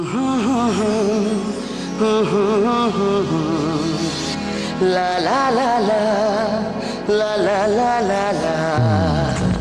La la la la, la la la la la.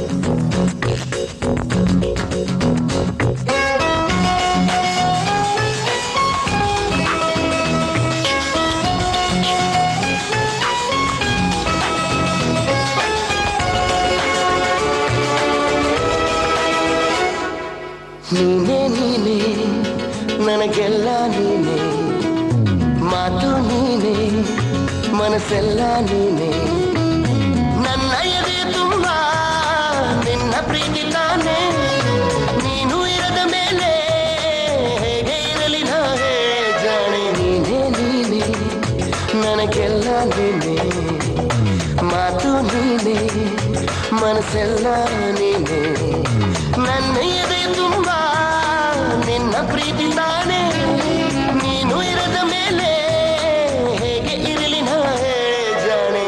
ನೀನೇ ನೀನೇ ನನಗೆಲ್ಲ ನೀನೇ ಮಾತು ನೀನೇ ಮನಸ್ಸೆಲ್ಲ ನೀನೇ ನನ್ನ ಎದೆ ತುಂಬ ನಿನ್ನ ಪ್ರೀತಿ ತಾನೇ ನೀನು ಇರದ ಮೇಲೆ ಹೇಗೆ ಇರಲಿ ನಾವೇ ಜಾಣೆ ನೀನೇ ನೀನೇ ನನಗೆಲ್ಲ ನೀನೇ ಮಾತು ನೀನೇ ಮನಸ್ಸೆಲ್ಲ ನೀನೇ ನನ್ನ ಎದೆ ತುಂಬ ನಿನ್ನ ಪ್ರೀತಿ ತಾನೇ ನೀನು ಇರದ ಮೇಲೆ ಹೇಗೆ ಇರಲಿ ನಾ ಹೇಳೆ ಜಾಣೆ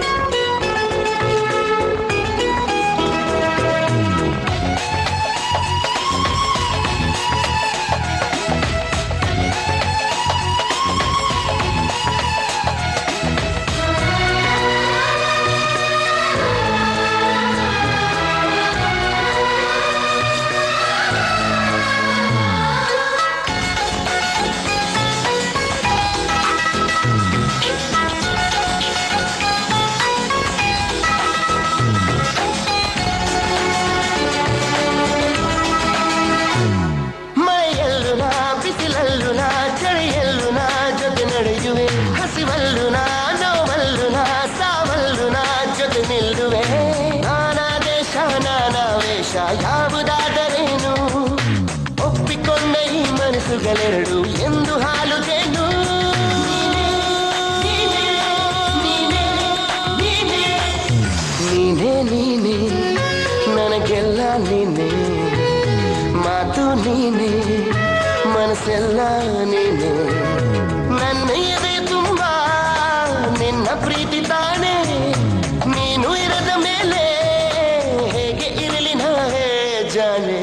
ಮಳೆಯಲ್ಲೂ ನಾ ಬಿಸಿಲಲ್ಲೂ ನಾ ಚಳಿಯಲ್ಲೂ ನಾ ಜೊತೆ ನಡೆಯುವೆ ಹಸಿವಲ್ಲೂ ನಾ ನೋವಲ್ಲೂ ನಾ ಸಾವಲ್ಲೂ ನಾ ಜೊತೆ ನಿಲ್ಲುವೆ ನಾನಾ ದೇಶ ನಾನಾ ವೇಷ ಯಾವುದಾದರೇನು ಒಪ್ಪಿಕೊಂಡ ಈ ಮನಸ್ಸುಗಳೆರಡು ಎಂದು ಹಾಲು ಜೇನು ನೀನೇ ನೀನೇ ನನಗೆಲ್ಲ ನೀನೇ ಮಾತು ನೀನೇ ಮನಸ್ಸೆಲ್ಲ ನೀನೇ ನನ್ನ ಎದೆ ತುಂಬ ನಿನ್ನ ಪ್ರೀತಿ ತಾನೇ ನೀನು ಇರದ ಮೇಲೆ ಹೇಗೆ ಇರಲಿ ನಾ ಹೇ ಜಾನೆ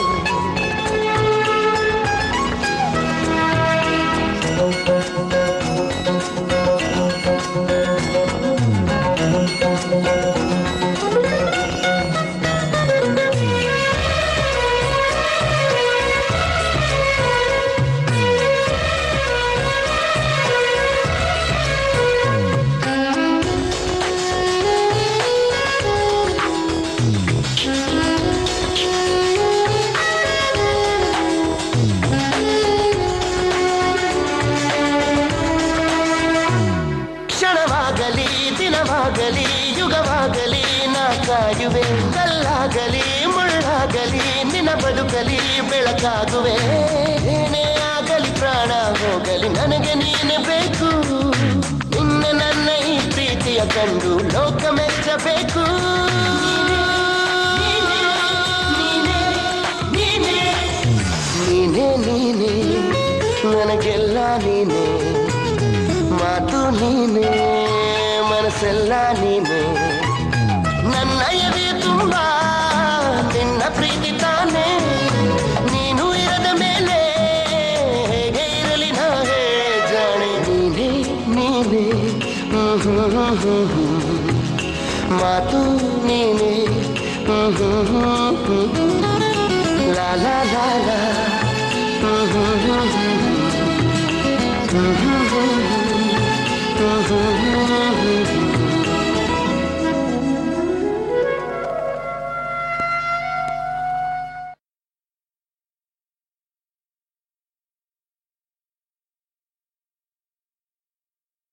ಕ್ಷಣವಾಗಲಿ ದಿನವಾಗಲಿ ಯುಗವಾಗಲಿ ನಾ ಕಾಯುವೆ ಕಲ್ಲಾಗಲಿ ಮುಳ್ಳಾಗಲಿ ನಿನ್ನ ಬದುಕಲಿ ಬೆಳಕಾಗುವೆ ಏನೇ ಆಗಲಿ ಪ್ರಾಣ ಹೋಗಲಿ ನನಗೆ ನೀನೆ ಬೇಕು ನಿನ್ನ ನನ್ನ ಈ ಪ್ರೀತಿಯ ಕಂಡು ಲೋಕ ಮೆಚ್ಚಬೇಕು ನೀನೇ ನೀನೇ ನನಗೆಲ್ಲ ನೀನೇ ಮಾತು ನೀನೇ ಮನಸ್ಸೆಲ್ಲ ನೀನೇ ನನ್ನ ಎದೆ ತುಂಬ ನಿನ್ನ ಪ್ರೀತಿ ತಾನೇ ನೀನು ಇರದ ಮೇಲೆ ಹೇಗೆ ಇರಲಿ ನಾ ಹೇ ಜಾಣೆ ನೀನೇ ನೀನೇ ಹ್ಮ್ ಹ್ಮ್ ಹ್ಮ್ ಹ್ಮ್ ಹ್ಮ್. ಮಾತು ನೀನೇ ಹ್ಮ್ ಹ್ಮ್ ಹ್ಮ್ ಹ್ಮ್ ಹ್ಮ್. ಲಾ ಲಾ ಲಾ ಲಾ ಹ್ಮ್ ಹ್ಮ್ ಹ್ಮ್ ಹ್ಮ್ ಹ್ಮ್ ಹ್ಮ್ ಹ್ಮ್ ಹ್ಮ್ ಹ್ಮ್ ಹ್ಮ್